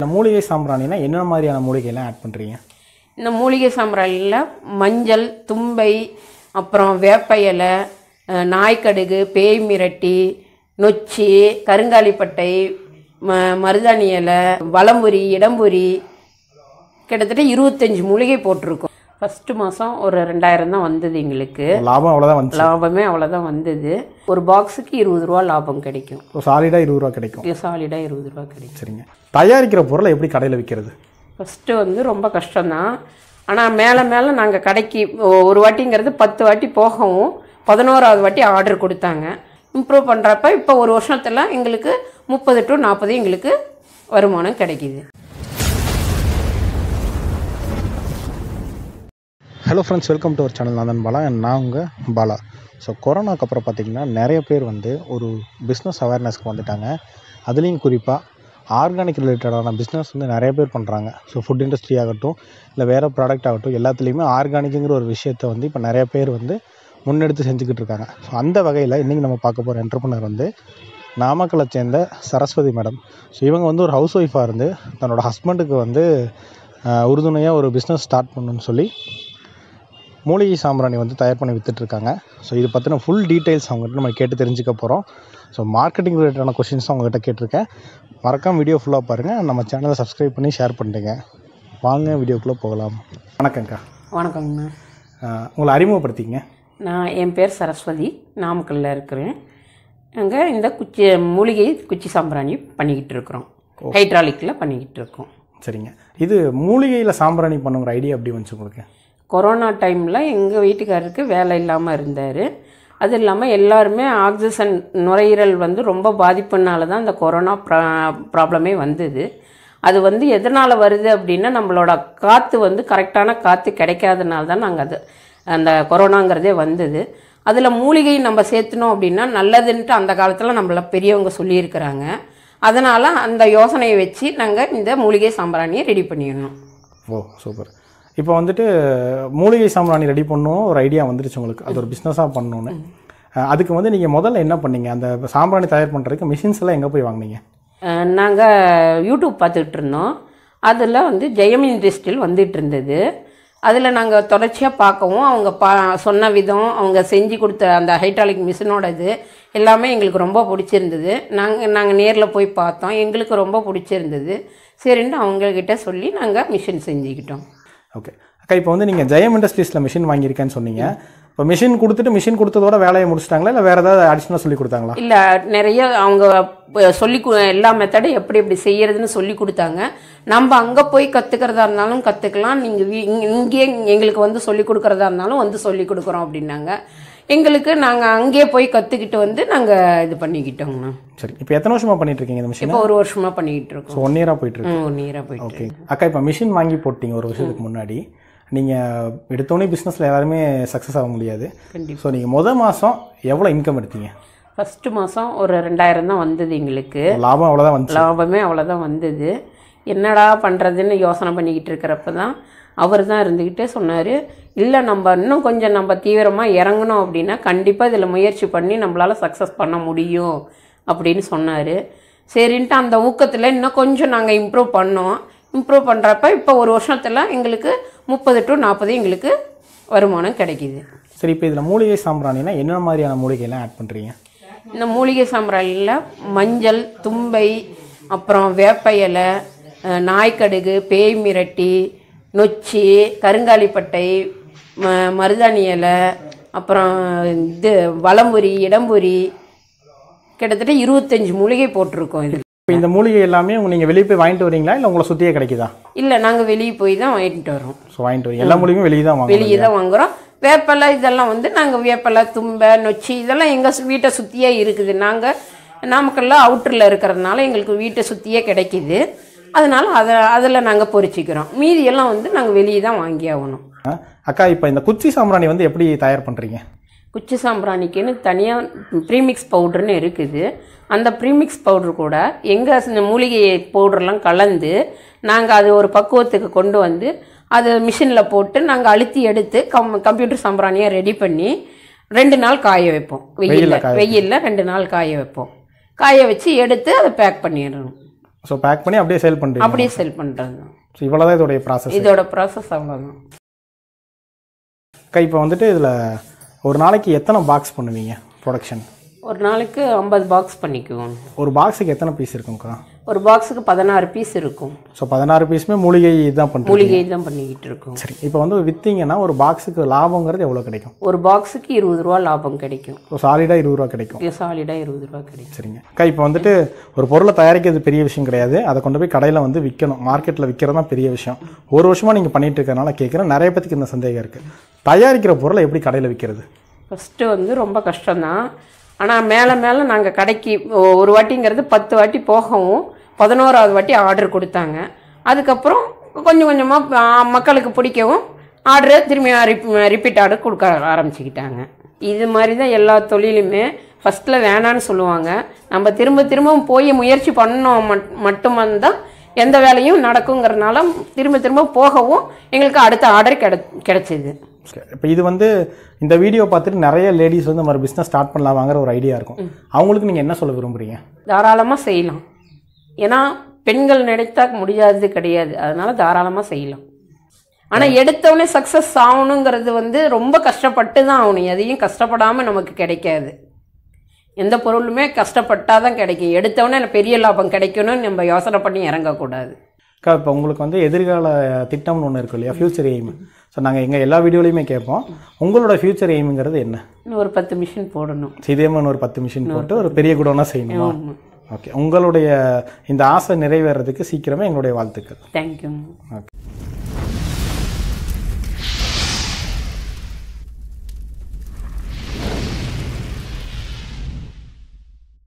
இந்த மூலிகை சாம்பிராணினா என்ன மாதிரியான மூலிகைலாம் ஆட் பண்ணுறீங்க இந்த மூலிகை சாம்பிராணியில் மஞ்சள் தும்பை அப்புறம் வேப்ப இலை அஹ், நாய்க்கடுகு பேய் மிரட்டி நொச்சி கருங்காலிப்பட்டை ம மருதாணி இலை வலம்புரி இடம்புரி கிட்டத்தட்ட இருபத்தஞ்சி மூலிகை போட்டிருக்கோம் ஃபஸ்ட்டு மாதம் ஒரு ரெண்டாயிரம் தான் வந்தது எங்களுக்கு லாபம் அவ்வளோதான் வந்துச்சு லாபமே அவ்வளோதான் வந்தது ஒரு பாக்ஸுக்கு இருபது ரூபா லாபம் கிடைக்கும் சாலிடாக இருபது ரூபா கிடைக்கும் சாலிடாக இருபது ரூபா கிடைக்கும் சரிங்க தயாரிக்கிற பொருளை எப்படி கடையில் விற்கிறது ஃபஸ்ட்டு வந்து ரொம்ப கஷ்டம்தான் ஆனால் மேலே மேலே நாங்கள் கடைக்கு ஒ- ஒரு வாட்டிங்கிறது பத்து வாட்டி போகவும் பதினோராவது வாட்டி ஆர்டர் கொடுத்தாங்க இம்ப்ரூவ் பண்ணுறப்ப இப்போ ஒரு வருஷத்தில் எங்களுக்கு முப்பது டு நாற்பது எங்களுக்கு வருமானம் கிடைக்கிது hello friends welcome to our channel நான் தான் பாலா and நான் உங்கள் பாலா ஸோ கொரோனாக்கு அப்புறம் பார்த்தீங்கன்னா நிறைய பேர் வந்து ஒரு பிஸ்னஸ் அவேர்னஸ்க்கு வந்துட்டாங்க அதுலேயும் குறிப்பாக ஆர்கானிக் ரிலேட்டடான பிஸ்னஸ் வந்து நிறைய பேர் பண்ணுறாங்க ஸோ ஃபுட் இண்டஸ்ட்ரி ஆகட்டும் இல்லை வேறு ப்ராடக்ட் ஆகட்டும் எல்லாத்துலேயுமே ஆர்கானிக்குங்கிற ஒரு விஷயத்தை வந்து இப்போ நிறைய பேர் வந்து முன்னெடுத்து செஞ்சுக்கிட்டு இருக்காங்க ஸோ அந்த வகையில் இன்றைக்கி நம்ம பார்க்க போகிற என்டர்பிரனர் வந்து நாமக்கலை சேர்ந்த சரஸ்வதி மேடம் ஸோ இவங்க வந்து ஒரு ஹவுஸ் ஒய்ஃபாக இருந்து தன்னோட ஹஸ்பண்டுக்கு வந்து உறுதுணையாக ஒரு பிஸ்னஸ் ஸ்டார்ட் பண்ணணும்னு சொல்லி மூலிகை சாம்பிராணி வந்து தயார் பண்ணி வித்துட்ருக்காங்க ஸோ இது பற்றின ஃபுல் டீட்டெயில்ஸ் அவங்ககிட்ட நம்ம கேட்டு தெரிஞ்சுக்க போகிறோம் ஸோ மார்க்கெட்டிங் ரிலேட்டடான கொஷின்ஸ் அவங்ககிட்ட கேட்டிருக்கேன் மறக்காம வீடியோ ஃபுல்லாக பாருங்கள் நம்ம சேனலை சப்ஸ்கிரைப் பண்ணி ஷேர் பண்ணுறீங்க வாங்க வீடியோக்குள்ளே போகலாம் வணக்கங்க்கா வணக்கங்கண்ணா உங்களை அறிமுகப்படுத்திங்க நான் என் பேர் சரஸ்வதி நாமக்கல்ல இருக்கிறேன் நாங்கள் இந்த குச்சி மூலிகை குச்சி சாம்பிராணி பண்ணிக்கிட்டு இருக்கிறோம் ஹைட்ராலிக்கில் பண்ணிக்கிட்டு இருக்கோம் சரிங்க இது மூலிகையில் சாம்பிராணி பண்ணுங்கிற ஐடியா எப்படி வந்துச்சு உங்களுக்கு கொரோனா டைமில் எங்கள் வீட்டுக்காரருக்கு வேலை இல்லாமல் இருந்தார் அது இல்லாமல் எல்லாருமே ஆக்சிஜன் நுரையீரல் வந்து ரொம்ப பாதிப்புனால தான் இந்த கொரோனா ப்ரா ப்ராப்ளமே வந்தது அது வந்து எதனால் வருது அப்படின்னா நம்மளோட காற்று வந்து கரெக்டான காற்று கிடைக்காதனால தான் நாங்கள் அது அந்த கொரோனாங்கிறதே வந்தது அதில் மூலிகை நம்ம சேர்த்துனோம் அப்படின்னா நல்லதுன்ட்டு அந்த காலத்தில் நம்மள பெரியவங்க சொல்லியிருக்கிறாங்க அதனால் அந்த யோசனையை வச்சு நாங்கள் இந்த மூலிகை சாம்பிராணியை ரெடி பண்ணிடணும் ஓ சூப்பர் இப்போ வந்துட்டு மூலிகை சாம்பிராணி ரெடி பண்ணணும் ஒரு ஐடியா வந்துருச்சு உங்களுக்கு அது ஒரு பிஸ்னஸாக பண்ணணுன்னு அஹ் அதுக்கு வந்து நீங்கள் முதல்ல என்ன பண்ணீங்க அந்த சாம்பிராணி தயார் பண்ணுறதுக்கு மிஷின்ஸ் எல்லாம் எங்கே போய் வாங்குனீங்க நாங்கள் யூடியூப் பார்த்துக்கிட்டு இருந்தோம் அதில் வந்து ஜெயம் இண்டஸ்ட்ரியல் வந்துட்டு இருந்தது அதில் நாங்கள் தொடர்ச்சியாக பார்க்கவும் அவங்க பா சொன்ன விதம் அவங்க செஞ்சு கொடுத்த அந்த ஹைட்ராலிக் மிஷினோட இது எல்லாமே எங்களுக்கு ரொம்ப பிடிச்சிருந்தது நாங்கள் நாங்கள் நேரில் போய் பார்த்தோம் எங்களுக்கு ரொம்ப பிடிச்சிருந்தது சரின்ட்டு அவங்கக்கிட்ட சொல்லி நாங்கள் மிஷின் செஞ்சுக்கிட்டோம் ஓகே அக்கா இப்போ வந்து நீங்கள் ஜெயம் இண்டஸ்ட்ரீஸில் மிஷின் வாங்கியிருக்கேன்னு சொன்னீங்க இப்போ மிஷின் கொடுத்துட்டு மிஷின் கொடுத்ததோட வேலையை முடிச்சிட்டாங்களா இல்லை வேறு ஏதாவது அடிஷ்னலாக சொல்லி கொடுத்தாங்களா இல்லை நிறைய அவங்க ப- சொல்லி கு- எல்லா மெத்தடும் எப்படி எப்படி செய்யறதுன்னு சொல்லி கொடுத்தாங்க நம்ம அங்கே போய் கற்றுக்கிறதா இருந்தாலும் கற்றுக்கலாம் நீங்கள் இங்கேயே எங்களுக்கு வந்து சொல்லி கொடுக்குறதா இருந்தாலும் வந்து சொல்லி கொடுக்குறோம் அப்படின்னாங்க எங்களுக்கு நாங்கள் அங்கேயே போய் கற்றுக்கிட்டு வந்து நாங்கள் இது பண்ணிக்கிட்டோங்கண்ணா சரி இப்போ எத்தனை வருஷமாக பண்ணிட்டு இருக்கீங்க இந்த மிஷின் இப்போ ஒரு வருஷமாக பண்ணிக்கிட்டு இருக்கோம் ஸோ ஒன் இயராக போயிட்டு இருக்கு ம், ஒரு நேராக போயிட்டு ஓகே அக்கா இப்போ மிஷின் வாங்கி போட்டீங்க ஒரு வருஷத்துக்கு முன்னாடி நீங்கள் எடுத்தோடனே பிஸ்னஸில் எல்லாருமே சக்ஸஸ் ஆக முடியாது கண்டிப்பா. ஸோ நீங்கள் முத மாதம் எவ்வளோ இன்கம் எடுத்தீங்க ஃபஸ்ட்டு மாதம் ஒரு ரெண்டாயிரம் தான் வந்தது எங்களுக்கு லாபம் அவ்வளோதான் வந்துச்சு லாபமே அவ்வளோதான் வந்தது என்னடா பண்ணுறதுன்னு யோசனை பண்ணிக்கிட்டு இருக்கிறப்ப தான் அவர் தான் இருந்துக்கிட்டே சொன்னார் இல்லை நம்ம இன்னும் கொஞ்சம் நம்ம தீவிரமாக இறங்கணும் அப்படின்னா கண்டிப்பாக இதில் முயற்சி பண்ணி நம்மளால் சக்ஸஸ் பண்ண முடியும் அப்படின்னு சொன்னார் சரின்ட்டு அந்த ஊக்கத்தில் இன்னும் கொஞ்சம் நாங்கள் இம்ப்ரூவ் பண்ணோம் இம்ப்ரூவ் பண்ணுறப்ப இப்போ ஒரு வருஷத்தில் எங்களுக்கு முப்பது டு நாற்பது எங்களுக்கு வருமானம் கிடைக்கிது சரி இப்போ இதில் மூலிகை சாம்பிராணினா என்ன மாதிரியான மூலிகைலாம் ஆட் பண்ணுறீங்க இந்த மூலிகை சாம்பிராணியில் மஞ்சள் தும்பை அப்புறம் வேப்ப இலை அஹ், நாய்க்கடுகு பேய் மிரட்டி நொச்சி கருங்காலிப்பட்டை ம மருதாணி இலை அப்புறம் இது வலம்புரி இடம்புரி கிட்டத்தட்ட இருபத்தஞ்சி மூலிகை போட்டிருக்கோம் இது இப்போ இந்த மூலிகை எல்லாமே உங்க நீங்கள் வெளியே போய் வாங்கிட்டு வரீங்களா இல்லை உங்களை சுற்றியே கிடைக்குதா இல்லை நாங்கள் வெளியே போய் தான் வாங்கிட்டு வரோம் ஸோ வாங்கிட்டு வரீங்க எல்லா மூலிகையும் வெளியே தான் வாங்க வெளியே தான் வாங்குறோம் வேப்பலை இதெல்லாம் வந்து நாங்கள் வேப்பலை தும்பை நொச்சி இதெல்லாம் எங்கள் வீட்டை சுற்றியே இருக்குது நாங்கள் நாமக்கல்ல அவுட்டரில் இருக்கிறதுனால எங்களுக்கு வீட்டை சுற்றியே கிடைக்கிது அதனால அதை அதில் நாங்கள் பொறிச்சிக்கிறோம் மீதியெல்லாம் வந்து நாங்கள் வெளியே தான் வாங்கி ஆகணும் அக்கா இப்போ இந்த குச்சி சாம்பிராணி வந்து எப்படி தயார் பண்ணுறீங்க குச்சி சாம்பிராணிக்குன்னு தனியாக ப்ரீமிக்ஸ் பவுடர்னு இருக்குது அந்த ப்ரீமிக்ஸ் பவுடர் கூட எங்கள் இந்த மூலிகை பவுடர்லாம் கலந்து நாங்கள் அது ஒரு பக்குவத்துக்கு கொண்டு வந்து அது மிஷினில் போட்டு நாங்கள் அழுத்தி எடுத்து கம் கம்ப்யூட்டர் சாம்பிராணியாக ரெடி பண்ணி ரெண்டு நாள் காய வைப்போம் வெயிலில் வெயிலில் ரெண்டு நாள் காய வைப்போம் காய வச்சு எடுத்து அதை பேக் பண்ணிடணும் ஸோ பேக் பண்ணி அப்படியே சேல் பண்ணுறீங்க அப்படியே செல் பண்ணுறது தான் ஸோ இவ்வளோ தான் இதோடைய ப்ராசஸ் இதோட ப்ராசஸ் அவ்வளோதான் அக்கா இப்போ வந்துட்டு இதில் ஒரு நாளைக்கு எத்தனை பாக்ஸ் பண்ணுவீங்க ப்ரொடக்ஷன் ஒரு நாளைக்கு ஐம்பது பாக்ஸ் பண்ணிக்குவோம் ஒரு பாக்ஸுக்கு எத்தனை பீஸ் இருக்கும்க்கா ஒரு பாக்ஸுக்கு பதினாறு பீஸ் இருக்கும் ஸோ பதினாறு பீஸுமே மூலிகை தான் பண்ணுறீங்க மூலிகை தான் பண்ணிக்கிட்டு இருக்கோம் சரி இப்போ வந்து விற்றீங்கன்னா ஒரு பாக்ஸுக்கு லாபங்கிறது எவ்வளோ கிடைக்கும் ஒரு பாக்ஸுக்கு இருபது ரூபா லாபம் கிடைக்கும் ஸோ சாலிடாக இருபது ரூபா கிடைக்கும் இது சாலிடாக இருபது ரூபா கிடைக்கும் சரிங்க அக்கா இப்போ வந்துட்டு ஒரு பொருளை தயாரிக்கிறது பெரிய விஷயம் கிடையாது அதை கொண்டு போய் கடையில் வந்து விற்கணும் மார்க்கெட்டில் விற்கிறது தான் பெரிய விஷயம் ஒரு வருஷமாக நீங்கள் பண்ணிட்டு இருக்கறனால கேட்குறேன் நிறைய பேத்துக்கு இந்த சந்தேகம் இருக்குது தயாரிக்கிற பொருளை எப்படி கடையில் விற்கிறது ஃபஸ்ட்டு வந்து ரொம்ப கஷ்டம்தான் ஆனால் மேலே மேலே நாங்கள் கடைக்கு ஒ- ஒரு வாட்டிங்கிறது பத்து வாட்டி போகவும் பதினோராவது வாட்டி ஆர்டர் கொடுத்தாங்க அதுக்கப்புறம் கொஞ்சம் கொஞ்சமாக மக்களுக்கு பிடிக்கவும் ஆர்டரை திரும்பி ரிப்பீட் ஆர்டர் கொடுக்க ஆரம்பிச்சுக்கிட்டாங்க இது மாதிரி தான் எல்லா தொழிலுமே ஃபஸ்ட்டில் வேணான்னு சொல்லுவாங்க நம்ம திரும்ப திரும்ப போய் முயற்சி பண்ணோம் மட் மட்டும் தான் எந்த வேலையும் நடக்குங்கிறனால திரும்ப திரும்ப போகவும் எங்களுக்கு அடுத்த ஆர்டர் கிட கிடைச்சிது இப்போ இது வந்து இந்த வீடியோ பார்த்துட்டு நிறைய லேடிஸ் வந்து நம்ம பிஸ்னஸ் ஸ்டார்ட் பண்ணலாம் வாங்குற ஒரு ஐடியா இருக்கும் அவங்களுக்கு நீங்கள் என்ன சொல்ல விரும்புறீங்க தாராளமாக செய்யலாம் ஏன்னா பெண்கள் நினைத்தா முடியாதது கிடையாது அதனால தாராளமாக செய்யலாம் ஆனால் எடுத்தவொடனே சக்ஸஸ் ஆகணுங்கிறது வந்து ரொம்ப கஷ்டப்பட்டு தான் ஆகணும் எதையும் கஷ்டப்படாமல் நமக்கு கிடைக்காது எந்த பொருளுமே கஷ்டப்பட்டால் தான் கிடைக்கும் எடுத்தவொடனே பெரிய லாபம் கிடைக்கணும்னு நம்ம யோசனை பண்ணி இறங்கக்கூடாது அக்கா இப்போ உங்களுக்கு வந்து எதிர்கால திட்டம்னு ஒன்று இருக்கு இல்லையா ஃபியூச்சர் எய்ம் ஸோ நாங்கள் எங்கள் எல்லா வீடியோலையுமே கேட்போம் உங்களோட ஃபியூச்சர் எய்முங்கிறது என்ன இன்னும் ஒரு பத்து மிஷின் போடணும் இதே மாதிரி ஒரு பத்து மிஷின் போட்டு ஒரு பெரிய குடோனாக செய்யணுமா ஆமாம் ஓகே உங்களுடைய இந்த ஆசை நிறைவேறதுக்கு சீக்கிரமே எங்களுடைய வாழ்த்துக்கள் தேங்க்யூ ஓகே